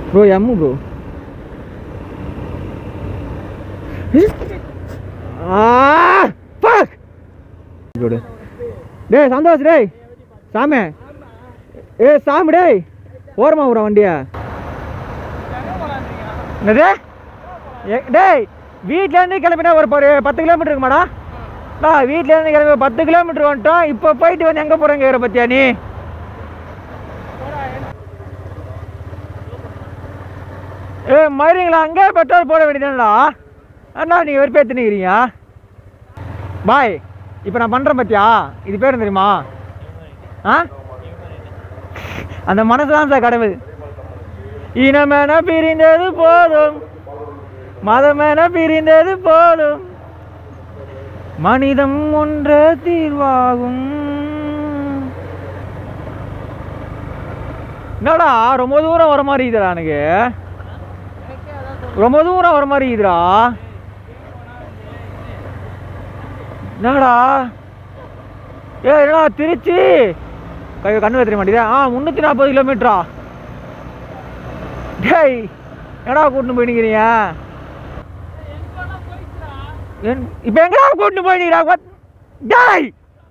Bro எம்மு bro டேய் சந்தோஷ் டேய் சாமி ஏ சாமி டேய் ஓரமா விட்ற வண்டியா என்னது ஏ- டேய் வீட்டிலேருந்து கிளம்பினா ஒரு ப- பத்து கிலோமீட்டர் இருக்குமாடா டா வீட்டிலேருந்து கிளம்பி பத்து கிலோமீட்டர் வந்துட்டோம் இப்போ போயிட்டு வந்து எங்கே போகிறேங்க வேறு பத்தியா நீ ஏ மறுங்களா அங்கே பெட்ரோல் போட வேண்டியதுடா அண்ணா நீங்கள் வெறுப்பேற்றுனுக்கிறீங்க பாய் இப்போ நான் பண்ணுறேன் பத்தியா இது பேர் தெரியுமா ஆ அந்த மனசு தான் சார் கடவுள் இனமென பிரிந்தது போதும் மதமென பிரிந்தது போதும் மனிதம் ஒன்ற தீர்வாகும் என்னடா ரொம்ப தூரம் வர மாதிரி இருக்குதுடா எனக்கு ரொம்ப தூரம் வர மாதிரி இருக்குதுடா என்னடா ஏ என்னடா திருச்சி கை கண்ணு தெரிய மாட்டேங்குதா ஆ முந்நூற்றி நாற்பது கிலோமீட்டரா டேய் என்னடா கூட்டின்னு போயினுக்கிறீங்க இப்போ எங்கடா கூட்டின்னு போயினுக்கிறா டேய்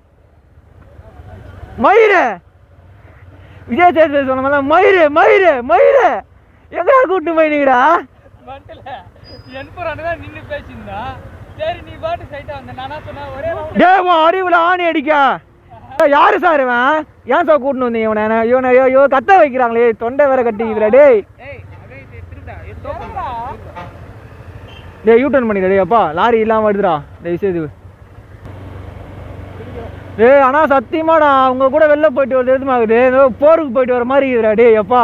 மயிறு விஜய் சேதுபதி சொன்ன மாதிரி மயிறு மயிறு மயிறு எங்கடா கூட்டின்னு போயினுக்கிறா வந்துல என்பரானு தான் நின்று பேசியிருந்தா சரி நீ பாட்டு சைட்டா வந்த நானா சொன்னா ஒரே round டேய் உன் அறிவுல ஆணி அடிக்க ஏய், யாரு சார் இவன் ஏன் சார் கூட்டின்னு வந்தீங்க இவனை என்ன- இவனை ஐயோ, ஐயோ கத்த வைக்கிறாங்களே தொண்டை வேற கட்டிக்குதுல டேய் ஏய் அப்படியே இது திருடா இது தோப்பா டேய் யூ டர்ன் பண்ணிடுறா டேய் அப்பா லாரி இல்லாம வருதுடா டேய் சேது டேய் ஆனா சத்தியமாடா அவங்க கூட வெளில போயிட்டு வருது எதுமாகுது ஏதோ போருக்கு போயிட்டு வர மாதிரி இருக்குதுடா டேய் அப்பா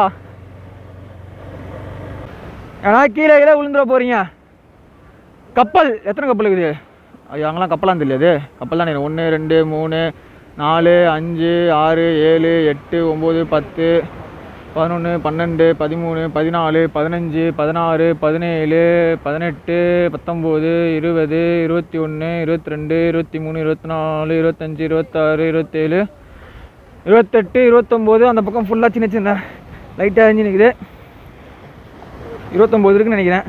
ஏன்னா கீழே கீழே விழுந்துட போறீங்க கப்பல் எத்தனை கப்பல் இருக்குது ஐயோ அங்கெல்லாம் கப்பலாம் தெரியாது கப்பல் தானே ஒன்று ரெண்டு மூணு நாலு அஞ்சு ஆறு ஏழு எட்டு ஒம்பது பத்து பதினொன்று பன்னெண்டு பதிமூணு பதினாலு பதினஞ்சு பதினாறு பதினேழு பதினெட்டு பத்தொம்போது இருபது இருபத்தி ஒன்று இருபத்தி ரெண்டு இருபத்தி மூணு இருபத்தி நாலு இருபத்தஞ்சி இருபத்தாறு இருபத்தேழு இருபத்தெட்டு இருபத்தொம்போது அந்த பக்கம் ஃபுல்லாக சின்ன சின்ன லைட்டாக அழிஞ்சு நிற்குது இருபத்தொம்போது இருக்குன்னு நினைக்கிறேன்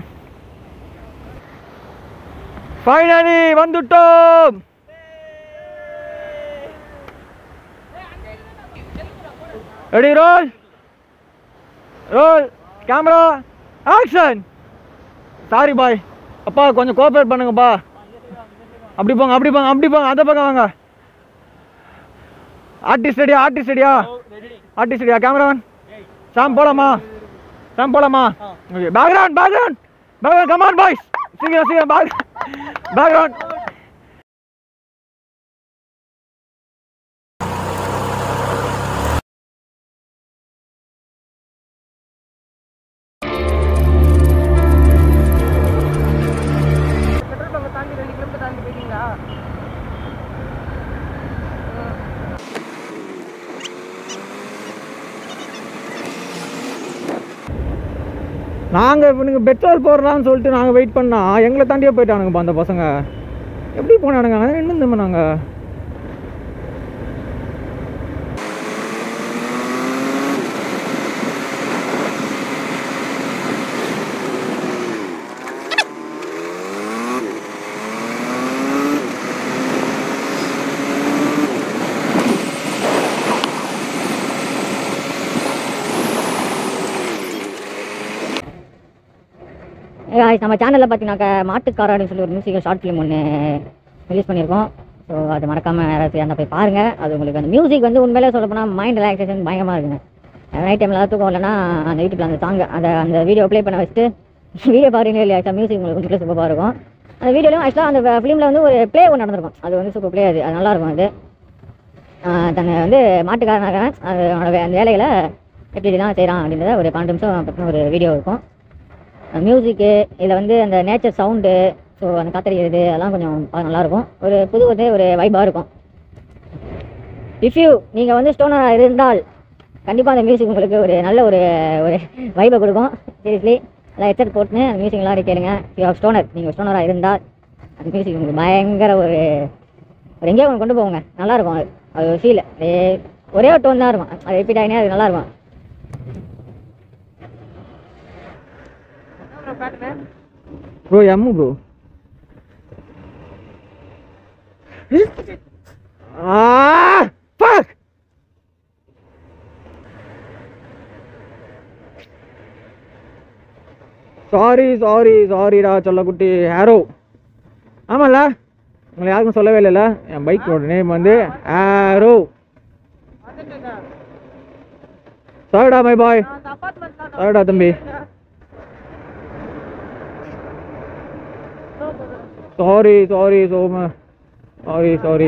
ஃபைனலி வந்துட்டோம் ready roll roll camera action sorry boy அப்பா கொஞ்சம் கோஆப்ரேட் பண்ணுங்கப்பா அப்படி போங்க அப்படி போங்க அப்படி போங்க அந்த பக்கம் வாங்க ஆர்டிஸ்ட் ரெடியா ஆர்டிஸ்ட் ரெடியா ஆர்டிஸ்ட் ரெடியா கேமராமேன் சாம் போலாமா சாம் போலாமா okay background background background come on boys சீக்கிரம் சீக்கிரம் பேக் பேக்ரவுண்ட் பெட்ரோல் பங்க் தாண்டி ரெண்டு கிலோமீட்டர் தாண்டி போயிட்டீங்களா நாங்கள் இவனுக்கு பெட்ரோல் போடுறான்னு சொல்லிட்டு நாங்கள் வெயிட் பண்ணா எங்களை தாண்டியே போயிட்டானுங்கப்பா அந்த பசங்க எப்படி போனானுங்க அங்கே நின்று இருந்தோம் நாங்கள் guys, நம்ம சேனலில் பார்த்தீங்கன்னாக்கா மாட்டுக்காராடின்னு சொல்லி ஒரு மியூசிக்கல் ஷார்ட் ஃபிலிம் ஒன்று ரிலீஸ் பண்ணியிருக்கோம் ஸோ அது மறக்காமல் யாராவது அந்த போய் பாருங்கள் அது உங்களுக்கு அந்த மியூசிக் வந்து உண்மையிலே சொல்ல போனால் மைண்ட் ரிலாக்ஸேஷன் பயங்கரமாக இருக்குங்க நைட் டைமில் தூக்கம் இல்லைன்னா அந்த யூடியூப்ல அந்த சாங் அந்த அந்த வீடியோ ப்ளே பண்ண வச்சுட்டு வீடியோ பாருங்க இல்லையா ஆக்சுவலாக மியூசிக் உங்களுக்கு கொஞ்சம் சூப்பராக இருக்கும் அந்த வீடியோலையும் ஆக்சுவலாக அந்த ஃபிலிமில் வந்து ஒரு ப்ளே ஒன்று நடந்திருக்கும் அது வந்து சூப்பர் ப்ளே அது அது நல்லாயிருக்கும் அது ஆஹ் தன்னை வந்து மாட்டுக்காரனாக அது அவனோட வே- அந்த வேலைகளை எப்படி இதெல்லாம் செய்கிறான் அப்படின்றத ஒரு பன்னெண்டு நிமிஷம் பற்றின ஒரு வீடியோ இருக்கும் மியூசிக்கு இதில் வந்து அந்த நேச்சர் சவுண்டு ஸோ அந்த காத்தடிக்கிறது அதெல்லாம் கொஞ்சம் பார்க்க நல்லாயிருக்கும் ஒரு புது வந்து ஒரு வைபாக இருக்கும் இஃப் யூ நீங்கள் வந்து ஸ்டோனராக இருந்தால் கண்டிப்பாக அந்த மியூசிக் உங்களுக்கு ஒரு நல்ல ஒரு ஒரு வைபை கொடுக்கும் சீரியஸ்லி எல்லாம் ஹெட்செட் போட்டுன்னு அந்த மியூசிக் எல்லாம் கேளுங்க யூ ஹவ் ஸ்டோனர் நீங்கள் ஸ்டோனராக இருந்தால் அந்த மியூசிக் உங்களுக்கு பயங்கர ஒரு ஒரு எங்கேயோ ஒன்று கொண்டு போங்க நல்லாயிருக்கும் அது அது ஒரு ஃபீல் ஒரே ஒரு டோன் தான் இருக்கும் அது ரிப்பீட் ஆகினே அது நல்லாயிருக்கும் ப்ரோ எம்மு ப்ரோ ஆ fuck சாரி சாரி சாரிடா சொல்லக்குட்டி ஹேரோ ஆமாம்ல உங்களை யாருக்கும் சொல்லவே இல்லைல்ல என் பைக்கோட நேம் வந்து ஆரோ சாரிடா மை பாய் சாரிடா தம்பி சாரி சாரி சோம சாரி சாரி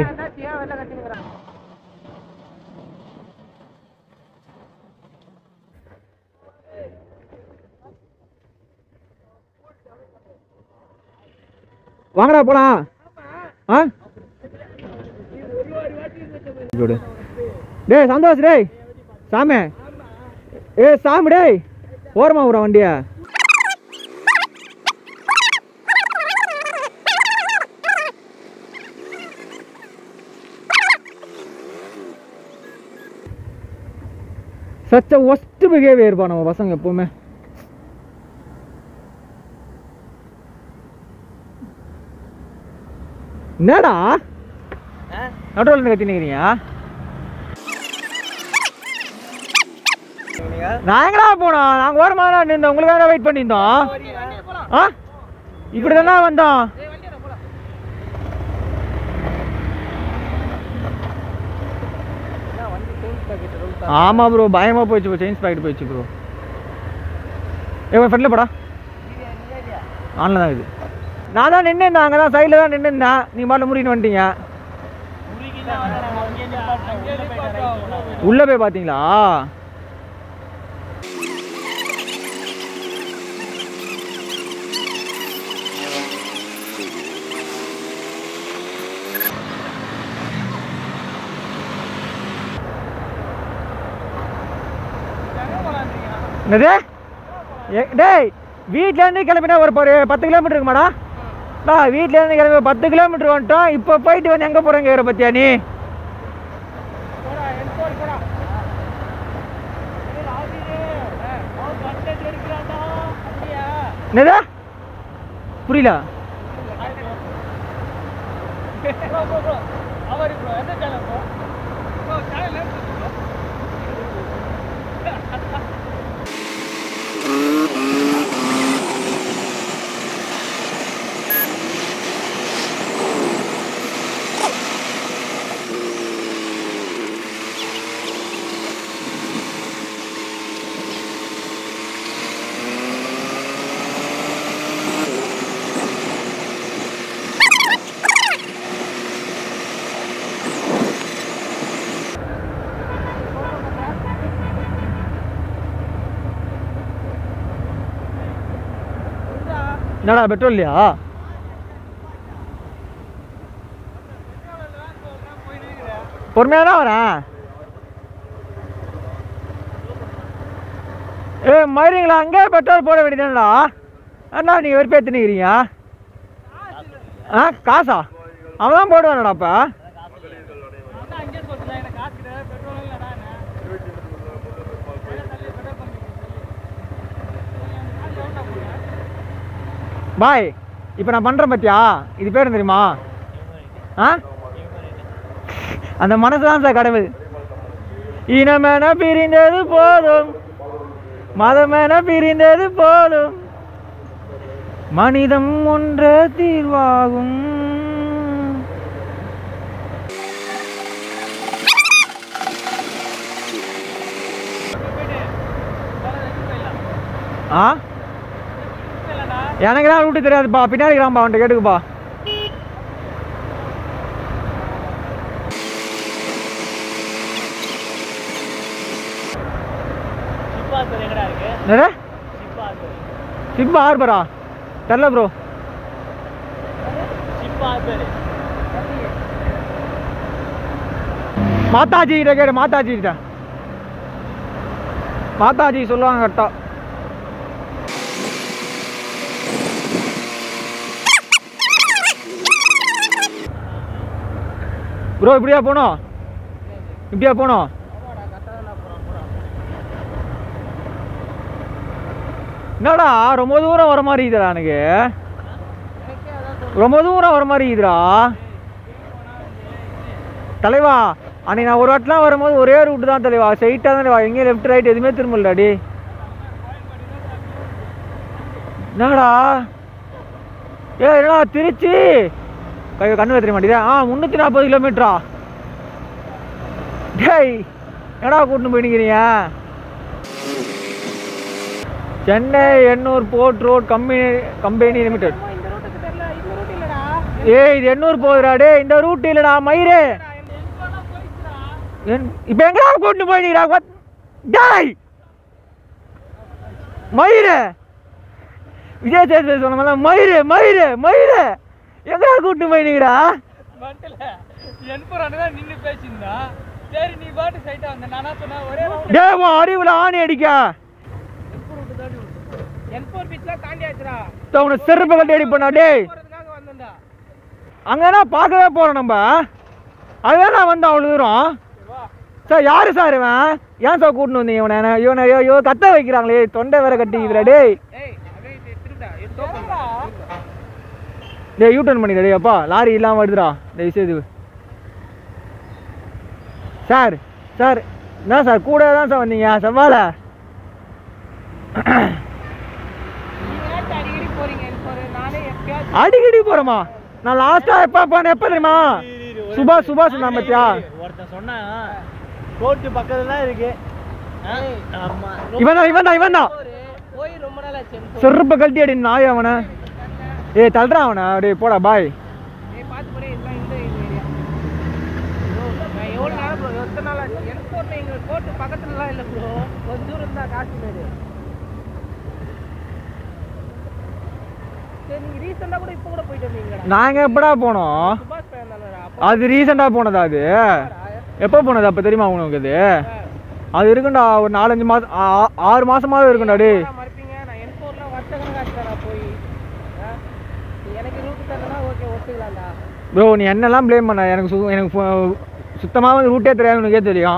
வாங்கடா போலாம் ஆ குடு. டேய் சந்தோஷ் டேய் சாமி ஏ சாமி டேய் ஓரமா விடுற வண்டியா சச்ச ஒஸ்ட் பிஹேவியர் பா நம்ம பசங்க எப்பவுமே என்னடா நடுவில் இருந்து கத்தி நிற்கிறீங்க நான் எங்கடா போனோம் நாங்கள் ஓரமா தான் நின்றோம் உங்களுக்கு வேற வெயிட் பண்ணியிருந்தோம் ஆ இப்படி தானே வந்தோம் ஆமாம் ப்ரோ பயமாக போயிடுச்சு ப்ரோ செயின்ஸ் பாக்கெட் போயிடுச்சு ப்ரோ ஏ ஃப்ரெண்டில் போடா ஆன்ல தான் இது நான் தான் நின்று அங்கே தான் சைடில் தான் நின்று இருந்தேன் நீ பாட்டில் முடின்னு வந்துட்டீங்க உள்ளே போய் பார்த்தீங்களா என்னது ஏ- டேய் வீட்டிலேருந்து கிளம்பினா ஒரு ஒரு பத்து கிலோமீட்டர் இருக்குமாடா டா வீட்டிலேருந்து கிளம்பி ஒரு பத்து கிலோமீட்டர் வந்துட்டோம் இப்போ போயிட்டு வந்து எங்கே போகிறேங்க வேறு பத்தியா நீ என்னது புரியல அவர் ப்ரோ எந்த சேனல் ப்ரோ ப்ரோ சேனல் என்னடா பெட்ரோல் இல்லையா பொறுமையாக தான் வரேன் ஏ மறுங்களா அங்கே பெட்ரோல் போட வேண்டியதுடா அண்ணா நீங்கள் வெறுப்பேற்றுனுக்கிறீங்க ஆ காசா அவன் தான் போடுவானடா அப்போ அதான் அங்கேயே சொல்லுங்க எனக்கு காசு கிடையாது பெட்ரோல் இல்லைடா பாய் இப்போ நான் பண்ணுறேன் பார்த்தியா இது பேர் என்ன தெரியுமா ஆ அந்த மனசு தான் சார் கடவுள் இனமென பிரிந்தது போதும் மதமென பிரிந்தது போதும் மனிதம் ஒன்றே தீர்வாகும் ஆ எனக்கு தான் ரூட்டு தெரியாதுப்பா பின்னாடி இருக்கிறான்பா அவன்கிட்ட கேட்டுக்குப்பா சிப்பாசர் எங்கடா இருக்கு என்னது சிப்பாசர் சிப்பா ஹார்பரா தெரில ப்ரோ சிப்பாசர் மாதாஜி கிட்ட கேடு மாதாஜி கிட்ட மாதாஜி சொல்லுவாங்க கரெக்டா ப்ரோ இப்படியா போனோம் இப்படியா போனோம் என்னடா ரொம்ப தூரம் வர மாதிரி இருக்குதுடா எனக்கு எனக்கே அதான் தோணுது. ரொம்ப தூரம் வர மாதிரி இருக்குதுடா தலைவா அன்னைக்கு நான் ஒரு வாட்டிலாம் வரும்போது ஒரே ரூட்டு தான் தலைவா ஸ்ட்ரைட்டாக தான் வா எங்கேயும் லெஃப்ட் ரைட் எதுவுமே திரும்பலடா டி என்னடா ஏ என்னடா திருச்சி கை கண்ணு தெரிய மாட்டேதா ஆ முந்நூற்றி நாற்பது கிலோமீட்டரா டேய் என்னடா கூட்டின்னு போயினுக்கிறீங்க Chennai Ennore port road company company limited அம்மா, இந்த ரூட்டுக்கு தெரியல இந்த ரூட் இல்லடா ஏய் இது எண்ணூர் போகுதுடா டேய் இந்த ரூட் இல்லடா மயிரே நான் என் எல்போனா போயிடுச்சுடா என்- இப்ப எங்கடா கூட்டிட்டு போயிடுறா டேய் மயிரே விஜய் சேதுபதி சொன்ன மாதிரி மயிரே மயிரே மயிரே எங்கடா கூட்டிட்டு போயிடுறா வந்துல என்பரானு தான் நின்று பேசியிருந்தா சரி நீ பாட்டு சைட்டா வந்த நானா சொன்னேன் ஒரே ரவுண்ட் டேய் உன் அறிவுல ஆணி அடிக்க என்பூர் விட்டு தாண்டி என்பூர் பீச்லாம் தாண்டி ஆச்சுடா தோ, உன்னை செருப்பு கட்டி அடிப்பா டேய் போறதுக்காக வந்தேன்டா அங்கனா பார்க்கவே போறோம் நம்ம அதுதான் நான் வந்தேன் அவ்வளோ தூரம் சரி வா சார் யாரு சார் இவன் ஏன் சார் கூட்டின்னு வந்தீங்க இவனை இவனை ஐயோ ஐயோ கத்த வைக்கிறாங்களே தொண்டை வேற கட்டிக்குதுடா டேய் ஏய் அப்படியே இது திருடா இது தோக்கா டேய் யூ டர்ன் பண்ணிடுடா டேய் அப்பா லாரி இல்லாமல் வருதுடா டேய் சேது சார் சார் என்ன சார் கூட தான் சார் வந்தீங்க செவ்வாழை நீங்க அடிக்கடி போறீங்க என்பூர் நானே எப்பயாச்சும் அடிக்கடி போகிறோமா நான் லாஸ்ட்டாக எப்போ போனேன் எப்போ தெரியுமா சுபாஷ் சுபாஷ் நான் பத்தியா ஒருத்தன் சொன்னா கோர்ட்டு பக்கத்துல தான் இருக்கு ஆமா இவன் தான் இவன் தான் இவன் தான் ஒரு போய் ரொம்ப நாள் ஆச்சு என்பூர் செருப்பை கழட்டி அடி நாய் அவனை ஏய் தள்ளுறான் அவனை டேய் போடா பாய் ஏய் பார்த்து போறே இதெல்லாம் இந்த இது ஏரியா நான் எவ்வளோ நேரம் ப்ரோ எத்தனை நாள் ஆச்சு என்பூர்ல எங்க கோர்ட்டு பக்கத்துலலாம் இல்லை ப்ரோ கொஞ்சம் தூரம் தான் காஷ்மீர் சரி நீங்க ரீசெண்டாக கூட இப்போ கூட போயிட்டு வந்தீங்கடா நாங்கள் எப்படா போனோம் சுபாஷ் பையன் தானடா அப்போ அது ரீசெண்டாக போனதா அது எப்போ போனது அப்போ தெரியுமா உனக்கு அது அது இருக்குண்டா ஒரு நாலஞ்சு மாதம் ஆறு மாசமாவே இருக்குண்டா டேய் நான் மறுப்பீங்க நான் என்பூர்லாம் வருஷ கணக்காச்சுடா போய் ஆ? எனக்கு ரூட்டு தரனா ஓகே ஒத்துக்கலாம்டா ப்ரோ நீ என்னெல்லாம் ப்ளேம் பண்ண எனக்கு சு எனக்கு ஃபு- சுத்தமாக வந்து ரூட்டே தெரியாது உனக்கே தெரியும்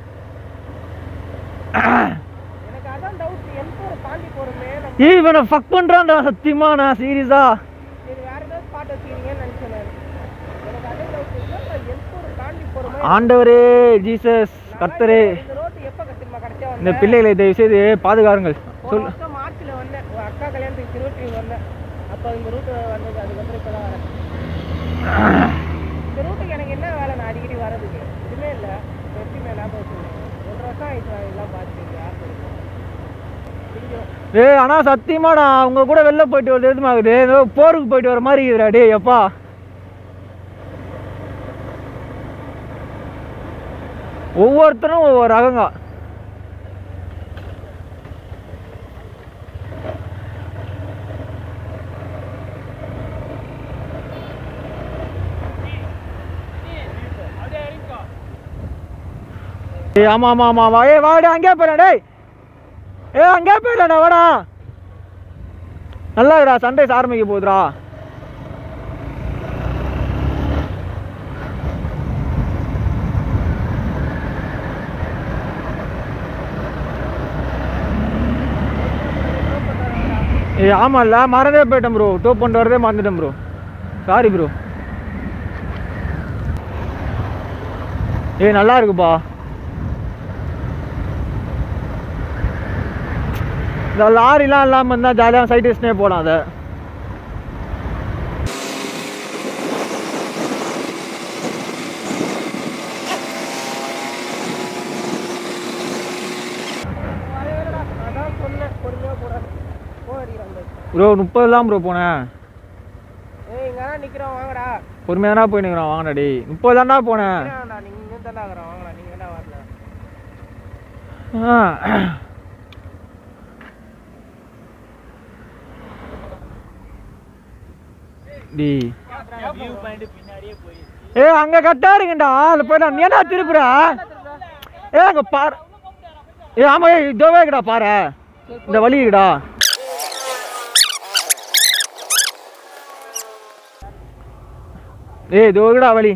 எனக்கு அதான் டவுட் என்பூரை தாண்டி போகிறோமே நம்ம ஏய் இவனை ஃபக் பண்ணுறான்டா சத்தியமா நான் சீரியஸா சரி வேற ஏதாவது ஸ்பாட் வச்சுக்கிறீங்கன்னு நினச்சேன் நான். எனக்கு அதே டவுட் இல்லை என்பூரை தாண்டி போகிறோமே ஆண்டவரே ஜீசஸ் கர்த்தரே இந்த ரோட்டு எப்போ கத்திரமா கடைசியாக இந்த வந்தேன் பிள்ளைகளை தயவு செய்து பாதுகாருங்கள் போன சொல் வருஷம் மார்ச்ல வந்தேன் ஒரு அக்கா கல்யாணத்துக்கு திருவற்றி வந்தேன் அப்போ இந்த ரூட்டு வந்தது அதுக்கப்புறம் இப்போ தான் வரேன் இந்த ரூட்டுக்கு எனக்கு என்ன வேலை நான் அடிக்கடி வரதுக்கு எதுவுமே இல்லை எப்படி நான் ஞாபகம் வச்சுருந்தேன் ஒன்றரை வருஷம் ஆயிடுச்சு நான் இதெல்லாம் பார்த்துட்டு யார் தெரியும் ஏய் ஆனால் சத்தியமாடா உங்க கூட வெளில போயிட்டு வருது எதுமா ஆகுது ஏதோ போருக்கு போயிட்டு வர மாதிரி இருக்குதுடா டேய் எப்பா ஒவ்வொருத்தரும் ஒவ்வொரு ரகங்க ஏய் ஆமா ஆமா ஆமா வா ஏய் வாடா அங்கே போறேன் டேய் ஏ அங்கே போயிடலடா வாடா நல்லா இருக்குடா சண்டைஸ் ஆரம்பிக்க போகுதுடா ஏய் ஆமாம்ல மறந்தே போயிட்டேன் ப்ரோ டோப் பண்ணிட்டு வரதே மறந்துட்டேன் ப்ரோ சாரி ப்ரோ ஏய் நல்லா இருக்குப்பா இந்த லாரிலாம் இல்லாமல் இருந்தால் ஜாலியாக சைட் டிஸ்னே போகலாம் அதை அதான் சொன்னேன் பொறுமையாக போடாது போ அடிக்கிறாங்க ப்ரோ முப்பது தான் ப்ரோ போனேன் ஏய் இங்கே தான் நிற்கிறோம் வாங்கடா பொறுமையாக தானே போயினுக்குறான் வாங்கடா டேய் முப்பது தான்டா போனேன் வேணாம்டா நீங்கள் இங்கே தானே ஆகிறோம் வாங்கடா நீங்கள் என்ன வரல ஆ. டேய் வியூ பாயிண்ட் பின்னாடியே போய் ஏ அங்க கட்டா இருக்குண்டா அது போயிடா நீ என்ன திருப்புற ஏ அங்க பாரு ஏ ஆமா ஏய் இதோவே இருக்குடா பாரு இந்த வழி இருக்குடா ஏய் இதோ இருக்குடா வழி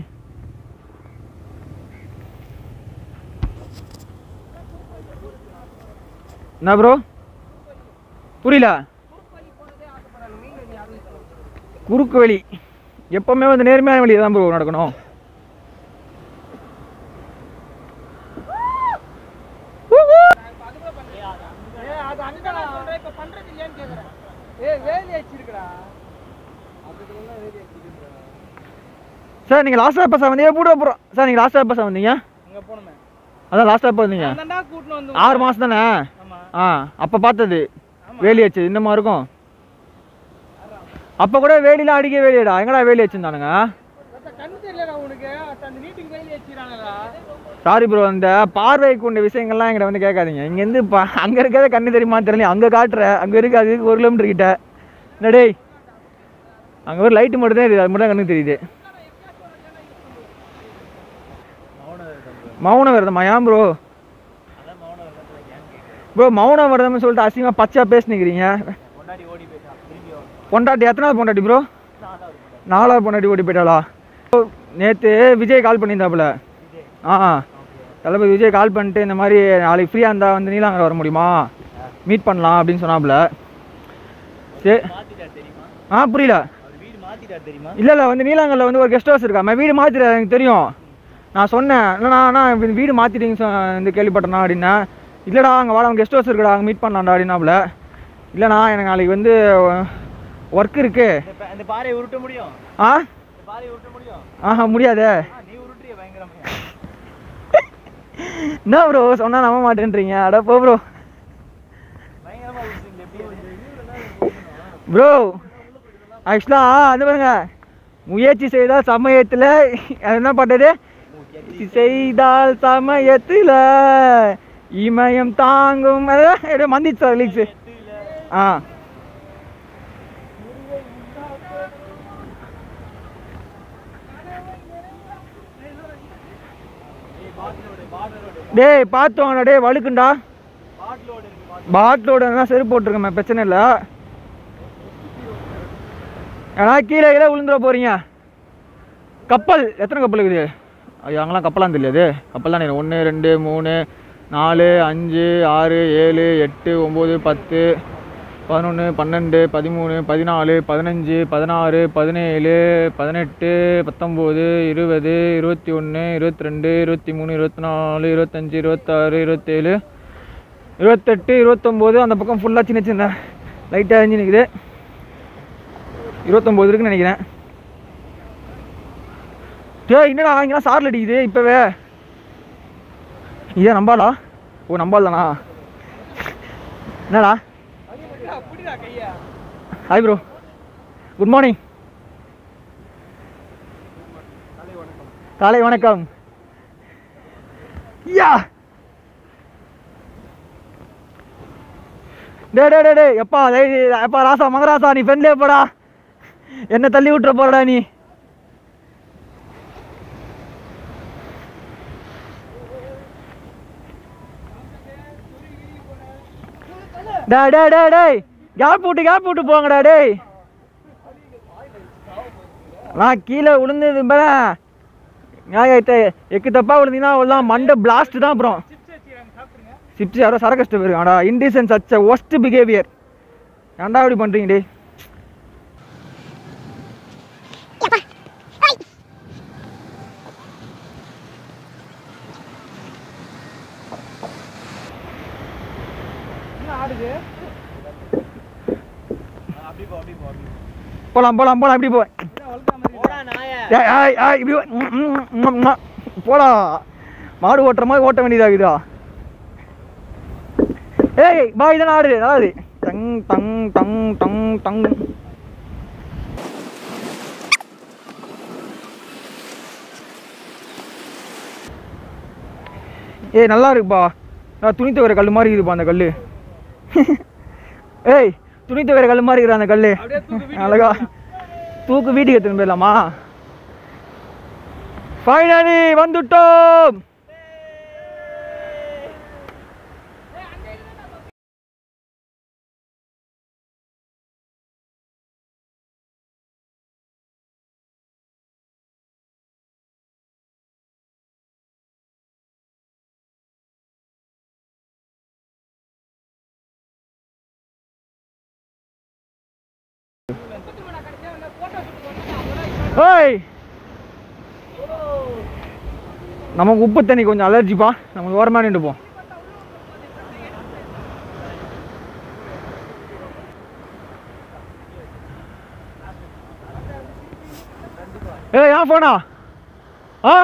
என்ன ப்ரோ புரியல குறுக்கு வழி போனதே ஆசைப்படுறாங்க மீன் வழி யாரும் use பண்ண குறுக்கு வழி எப்பவுமே வந்து நேர்மையான வழி தான் ப்ரோ நடக்கணும் அது கூட பண்றேன் ஏ அது அங்க நான் சொல்றேன் இப்ப பண்றது இல்லையான்னு கேக்குறேன் ஏ வேலி வச்சிருக்கடா அதுக்குள்ள வேலி வச்சிருக்கா சார் நீங்கள் லாஸ்ட்டாக எப்போ சார் வந்தீங்க கூட போகிறோம் சார் நீங்கள் லாஸ்ட்டாக எப்போ சார் வந்தீங்க அங்க போணுமே அதான் லாஸ்ட்டாக எப்போ வந்தீங்க அந்தண்டா கூட்டிட்டு வந்து ஆறு மாதம் தானே ஆமா ஆ அப்போ பார்த்தது வேலி வச்சு இன்னமா இருக்கும் அப்போ கூட வேலிலாம் அடிக்க வேலியடா எங்கடா வேலி வச்சுருந்தானுங்க கண்ணு தெரியலடா உனக்கு அந்த நீட்டுக்கு வேலி வச்சிருக்கானடா சாரி ப்ரோ இந்த பார்வைக்கு உண்ட விஷயங்கள்லாம் எங்கிட்ட வந்து கேட்காதீங்க இங்கேருந்து பா அங்கே இருக்கிறத கண்ணு தெரியுமா தெரியல அங்கே காட்டுற அங்கே இருக்கு அது ஒரு கிலோமீட்டர் கிட்ட என்ன டேய் அங்கே ஒரு லைட்டு மட்டும் தான் இருக்குது அது மட்டும் தான் கண்ணுக்கு தெரியுது மௌன விரதமா ஏன் ப்ரோ ப்ரோ மௌன விரதம்னு சொல்லிட்டு அசிங்கமாக பச்சையாக பேசினுக்கிறீங்க கொண்டாடி ஓடி போயிட்டான் திரும்பி வரும். பொண்டாட்டி எத்தனாவது பொண்டாட்டி ப்ரோ நாலாவது பொண்டாட்டி ஓடி போயிட்டாளா நேற்று விஜய் கால் பண்ணியிருந்தாப்புல ஆ தளபதி விஜய் கால் பண்ணிட்டு இந்த மாதிரி நாளைக்கு ஃப்ரீயாக இருந்தால் வந்து நீலாங்கரை வர முடியுமா மீட் பண்ணலாம் அப்படின்னு சொன்னாப்புல சரி மாத்திட்டார் தெரியுமா ஆ புரியல அவர் வீடு மாத்திட்டார் தெரியுமா இல்லை இல்லை வந்து நீலாங்கரில் வந்து ஒரு கெஸ்ட் ஹவுஸ் இருக்கா வீடு மாற்றிட்டு எனக்கு தெரியும் நான் சொன்னேன் இல்லைண்ணா அண்ணா இப்ப வீடு மாற்றிட்டீங்க சொ- வந்து கேள்விப்பட்டேண்ணா அப்படின்னா இல்லைடா அங்கே வாடா கெஸ்ட் ஹவுஸ் இருக்குடா அங்கே மீட் பண்ணலாம்டா அப்படின்னாப்புல இல்லைண்ணா எனக்கு நாளைக்கு வந்து ஒர்க் இருக்கு இந்த பா- இந்த பாறையை உருட்ட முடியும் ஆ இந்த பாறையை உருட்ட முடியும் ஆஹா முடியாதே ஆ, நீ உருட்டுறிய பயங்கரமா என்ன ப்ரோ சொன்னா நம்ப மாட்டேன்றீங்க அட போ ப்ரோ பயங்கரமா உருட்டுறீங்க எப்படி ப்ரோ ஆக்சுவலாக அது பாருங்க முயற்சி செய்தால் சமயத்தில் அது என்ன பண்ணுறது முயற்சி செய்தால் சமயத்தில் இமயம் தாங்கும் அதான் எப்படியோ மந்திச்சு சார் லீக்ஸு ஆ டேய் பார்த்தோம்டா டேய் வழுக்குண்டா பாட்டிலோட தான் செருப்பு போட்டிருக்கேன் பிரச்சனை இல்லை ஏன்னா கீழே கீழே விழுந்துட போறீங்க கப்பல் எத்தனை கப்பல் இருக்குது ஐயோ அங்கெல்லாம் கப்பலாம் தெரியாது கப்பல் தான் ஒன்று ரெண்டு மூணு நாலு அஞ்சு ஆறு ஏழு எட்டு ஒம்பது பத்து பதினொன்று பன்னெண்டு பதிமூணு பதினாலு பதினஞ்சு பதினாறு பதினேழு பதினெட்டு பத்தொம்போது இருபது இருபத்தி ஒன்று இருபத்தி ரெண்டு இருபத்தி மூணு இருபத்தி நாலு இருபத்தஞ்சி இருபத்தாறு இருபத்தேழு இருபத்தெட்டு இருபத்தொம்போது அந்த பக்கம் ஃபுல்லாக சின்ன சின்ன லைட்டாக அழிஞ்சு நிற்குது இருபத்தொம்போது இருக்குன்னு நினைக்கிறேன் டேய் என்னடா இங்கெல்லாம் சாரில் அடிக்குது இப்போவே இதே நம்பாலா ஓ நம்பால் தானா என்னடா அப்படிடா கையா ஹாய் ப்ரோ குட் மார்னிங் காலை வணக்கம் யா டே டே டே டே எப்பா டேய், எப்பா ராசா மகராசா நீ ஃப்ரெண்ட்லே போடா என்ன தள்ளி விட்டுற போறடா நீ டே டே டே டேய் கேப் விட்டு கேப் விட்டு போங்கடா டேய் நான் கீழே விழுந்தது மேல நியாயத்தை எக்கு தப்பா விழுந்தீங்கன்னா அவ்வளோதான் மண்டை பிளாஸ்ட் தான் அப்புறம் சிப்ஸ் யாரோ சரக்கஷ்ட போயிருக்காடா இன்டிசன்ஸ் அச்ச ஒஸ்ட் பிஹேவியர் ஏன்டா இப்படி பண்ணுறீங்க டேய் என்ன ஆடுது அப்படி போ அப்படி போ அப்படி போ. போலாம் போலாம் போலாம் இப்படி போ என்ன வளர்த்தா மாதிரி போடா நாய ஏய், ஏய், ஏய், இப்படி வா. ம், ம், ம், ம், ம். போடா மாடு ஓட்டுற மாதிரி ஓட்ட வேண்டியதாகுதா ஏய் பா இதான் ஆடு அதாவது டங் டங் டங் டங் டங் ஏய் நல்லா இருக்குப்பா நான் துணி துவைக்கிற கல் மாதிரி இருக்குப்பா அந்த கல் ஏய் துணி துவைக்கிற கல் மாதிரி இருக்கிற அந்த கல் அப்படியே தூக்கு வீட்டுக்கு அழகா தூக்கு வீட்டுக்கு எடுத்துன்னு போயிடலாமா ஃபைனலி வந்துட்டோம் ஓய் நமக்கு உப்பு தண்ணி கொஞ்சம் அலர்ஜிப்பா நம்ம ஓரமாக நின்றுப்போம் ஏ ஏன் போனா ஆ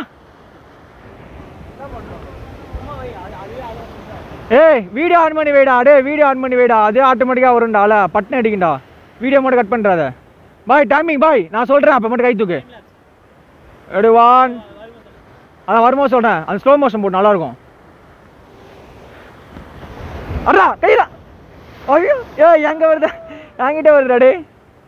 ஏய் வீடியோ ஆன் பண்ணி வைடா டேய் வீடியோ ஆன் பண்ணி வைடா அது ஆட்டோமேட்டிக்காக வரும்டா அல பட்டன் அடிக்கும்டா வீடியோ மட்டும் கட் பண்ணுறாத பாய் டைமிங் பாய் நான் சொல்கிறேன் அப்போ மட்டும் கை தூக்கு எடுவான் அதான் வரும்போது சொல்கிறேன் அது ஸ்லோ மோஷன் போட்டு நல்லாயிருக்கும் அடா கையில ஐயோ ஏ எங்க வருது என்கிட்ட வருதுடா டேய்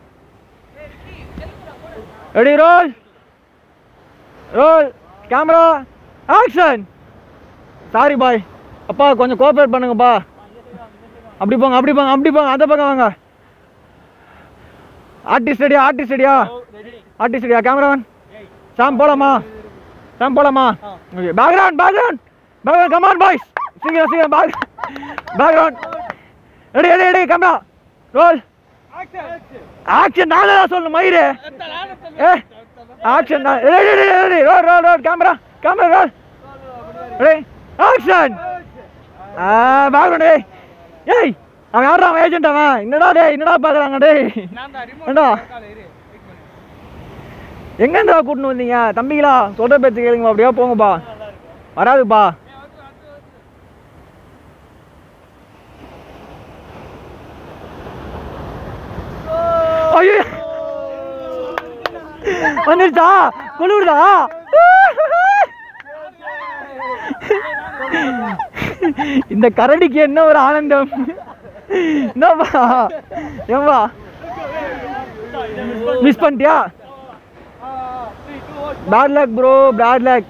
ready roll roll camera action sorry boy அப்பா கொஞ்சம் கோஆப்ரேட் பண்ணுங்கப்பா அப்படி போங்க அப்படி போங்க அப்படி போங்க அந்த பக்கம் வாங்க ஆர்டிஸ்ட் ரெடியா ஆர்டிஸ்ட் ரெடியா ஆர்டிஸ்ட் ரெடியா கேமராமேன் சாம் போலாமா சாம் போலாமா okay background background background come on boys சீக்கிரம் சீக்கிரம் back background ready ready ready camera roll action நான் தான் சொல்லணும் மயிறு ஏ ஆக்ஷன் தான் ready ready ready roll roll roll camera camera roll ready action ஆ பேக்ரவுண்ட் ஏய் ஏய் அவன் யாரா அவன் ஏஜென்ட் அவன் என்னடா டேய் என்னடா பார்க்குறாங்க டேய் ஏண்டா எங்கேருந்தா கூட்டின்னு வந்தீங்க தம்பிங்களா சொல்கிற பேச்சு கேளுங்கப்பா அப்படியே போங்கப்பா வராதுப்பா ஐயோ வந்துருச்சா குளிருதா இந்த கரடிக்கு என்ன ஒரு ஆனந்தம் என்னப்பா ஏம்பா மிஸ் பண்ணிட்டியா bad luck bro bad luck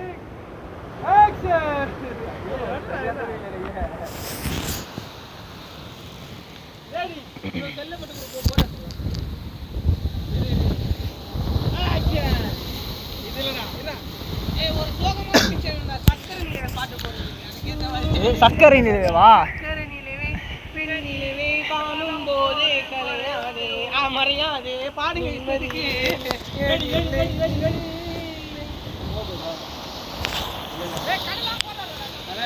ஏய் ஒரு சோகமான picture இருந்தா, சக்கரை நிலவே பாட்டு போடுறது. அதுக்கு ஏத்த மாதிரி. சர்க்கரை நிலவா சக்கரை நிலவே, பெண் நிலவே, காணும் போதே கலையாதே. ஆ, மறையாதே, பாடுங்க இப்போதைக்கு. ஏடி, ஏடி, ஏடி, ஏடி, ஏடி. ஏய், கடலா போடாதடா.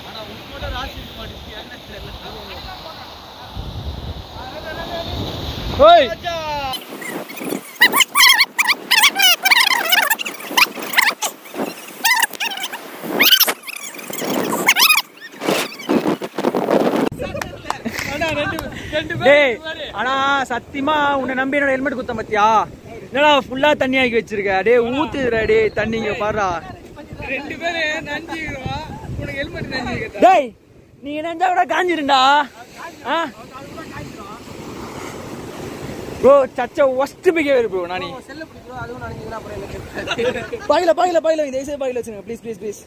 ஓய் டேய் ஆனா சத்தியமா உன்னை நம்பி என்னோட ஹெல்மெட் குத்த பத்தியா என்னடா ஃபுல்லா தண்ணி ஆக்கி வச்சிருக்க டேய் ஊத்துதுடா டேய் தண்ணிங்க பாருடா ரெண்டு பேரும் நஞ்சிக்கிறோம் உனக்கு ஹெல்மெட் நஞ்சிக்கிறேன் டேய் நீ நினைஞ்சா கூட காஞ்சிருண்டா ஆ bro such a worst behaviour bro நானி செல்ல பிடிக்கிறோம் அதுவும் நினைச்சிங்கன்னா அப்புறம் எனக்கு பாயில பாயில பாயில இந்த ஐசே பாயில வச்சுங்க ப்ளீஸ் ப்ளீஸ் ப்ளீஸ்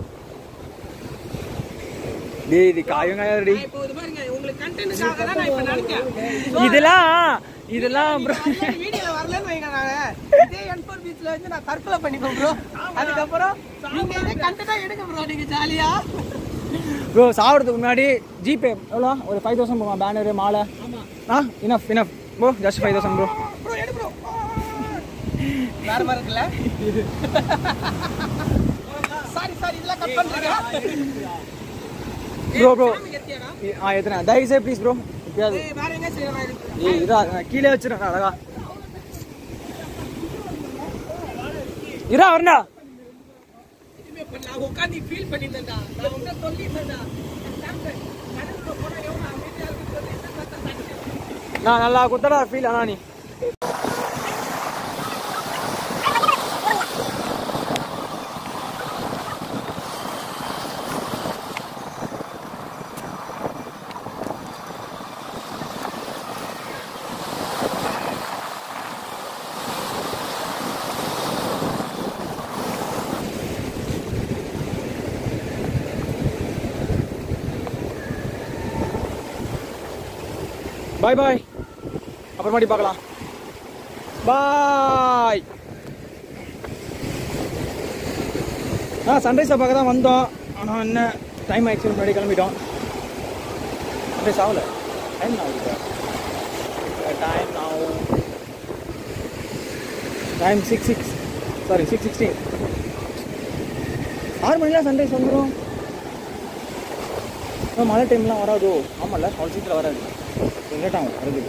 டேய் இது காயம் காயாடி இப்போ இது பாருங்க உங்களுக்கு கண்டென்ட்காக தான் நான் இப்போ நினைச்சேன் இதெல்லாம் இதெல்லாம் ப்ரோ வீடியோ வரலன்னு வைங்க நானு இதே என்ஃபோர் பீச்ல வந்து நான் தற்கொலை பண்ணிப்பேன் ப்ரோ அதுக்கப்புறம் நீங்க இதே கண்டென்ட்டா எடுங்க ப்ரோ நீங்க ஜாலியா ப்ரோ சாப்பிட்றதுக்கு முன்னாடி ஜிபே எவ்வளோ ஒரு ஃபைவ் தௌசண்ட் போங்க பேனரு மாலை ஆ enough enough bro just five thousand bro bro எடு ப்ரோ வேற மாதிரி இருக்குல்ல சாரி சாரி இதெல்லாம் கட் பண்றீங்க ப்ரோ ப்ரோ எத்தியாடா ஆ எத்தனை தயவுசே ப்ளீஸ் ப்ரோ எப்பயாவது ஏய் வேற எங்க செய்யறேன் ஏய் இதா நான் கீழே வச்சிருக்கேன் அழகா இரா வரண்டா நான் உட்காந்து ஃபீல் பண்ணிட்டேன்டா நான் உங்க சொல்லிட்டேன்டா நான் நல்லா குத்தடா ஃபீல் ஆனா நீ பாய் பாய் அப்புறமாட்டி பார்க்கலாம் பாய் ஆ சன்ரைஸை பார்க்க தான் வந்தோம் ஆனால் என்ன டைம் ஆயிடுச்சு முன்னாடி கிளம்பிட்டோம் சன்ரைஸ் ஆகல டைம் ஆகுது டைம் ஆகும் time six six sorry six sixteen ஆறு மணிலாம் சன்ரைஸ் வந்துடும் மழை டைம்லாம் வராதோ ஆமாம்ல அவ்வளோ சீக்கிரம் வராது லேட் ஆகும் வருது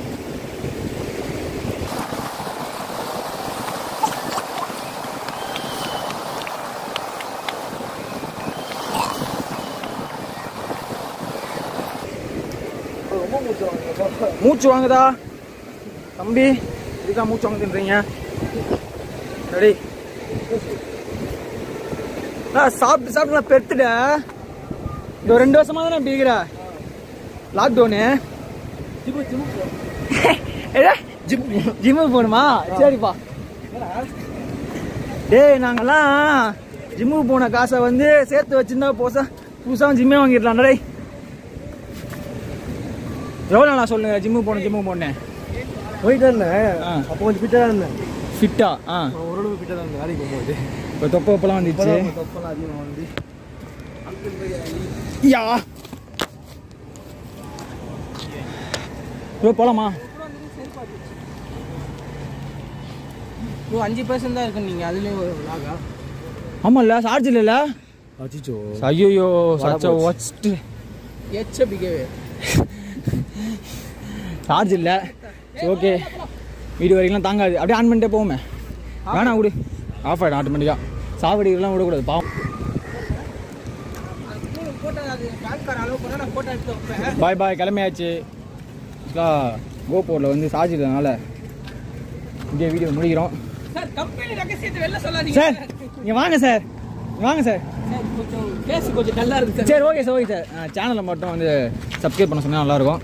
மூச்சு வாங்குதா தம்பி இதுதான் மூச்சு வாங்குதுன்றீங்க ரெடி நான் சாப்பிட்டு சாப்பிட்டு நான் பெருத்துட்டேன் இந்த ரெண்டு வருஷமா தான் நான் பிடிக்கிற லாக்டவுனு ஜிம்முக்கு போகணுமா சரிப்பா டேய் நாங்கெல்லாம் ஜிம்முக்கு போன காசை வந்து சேர்த்து வச்சிருந்தா போசா புதுசாக ஜிம்மே வாங்கிடலாம் டேய் எவ்வளோ நான் சொல்லுங்க ஜிம்முக்கு போகணும் ஜிம்முக்கு போனேன் போயிட்டு இருந்தேன் ஆ அப்போ கொஞ்சம் ஃபிட்டாக தான் இருந்தேன் ஃபிட்டா ஆ ஓரளவு ஃபிட்டாக தான் இருந்தேன் வேலைக்கு போகும்போது இப்போ தொப்பை தொப்பெல்லாம் வந்துச்சு தொப்பெல்லாம் அதிகமாக வந்து யா ப்ரோ போலாமா ப்ரோ அஞ்சு பர்சன்ட் தான் இருக்கு நீங்கள் அதுலேயும் ஒரு லாகா ஆமாம்ல சார்ஜ் இல்லைல்ல அச்சிச்சோ ஐயோ சச்ச ஒஸ்ட் எச்ச பிகேவே சார்ஜ் இல்லை ஓகே வீடு வரைக்கும் தாங்காது அப்படியே ஆன் பண்ணிட்டே போவோமே வேணாம் விடு ஆஃப் ஆகிடும் ஆட்டோமேட்டிக்காக சாவடிலாம் விடக்கூடாது பாவம் ஃபோட்டோ அது பேங்க் கார்டு அளவு பண்ணால் நான் ஃபோட்டோ எடுத்து வைப்பேன் பாய் பாய் கிளம்பியாச்சு கோபோரில் வந்து சார்ஜ் இல்லைனால இங்கே வீடியோ முடிக்கிறோம் சார் கம்பெனி ரகசியத்தை வெளில சொல்லாதீங்க சார் இங்கே வாங்க சார் இங்க வாங்க சார் சார் கொஞ்சம் கேஸ் கொஞ்சம் டல்லாக இருக்கு சார் சரி ஓகே சார் ஓகே சார் சேனலை மட்டும் வந்து சப்ஸ்கிரைப் பண்ண சொன்னால் நல்லாயிருக்கும்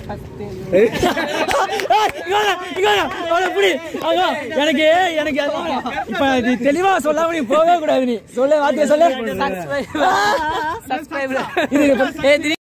எனக்கு எனக்கு இப்ப இது தெளிவா சொல்லாம நீ போகவே கூடாது நீ சொல்ல வார்த்தையை சொல்ல சப்ஸ்கிரைபர் இது இப்ப- ஏ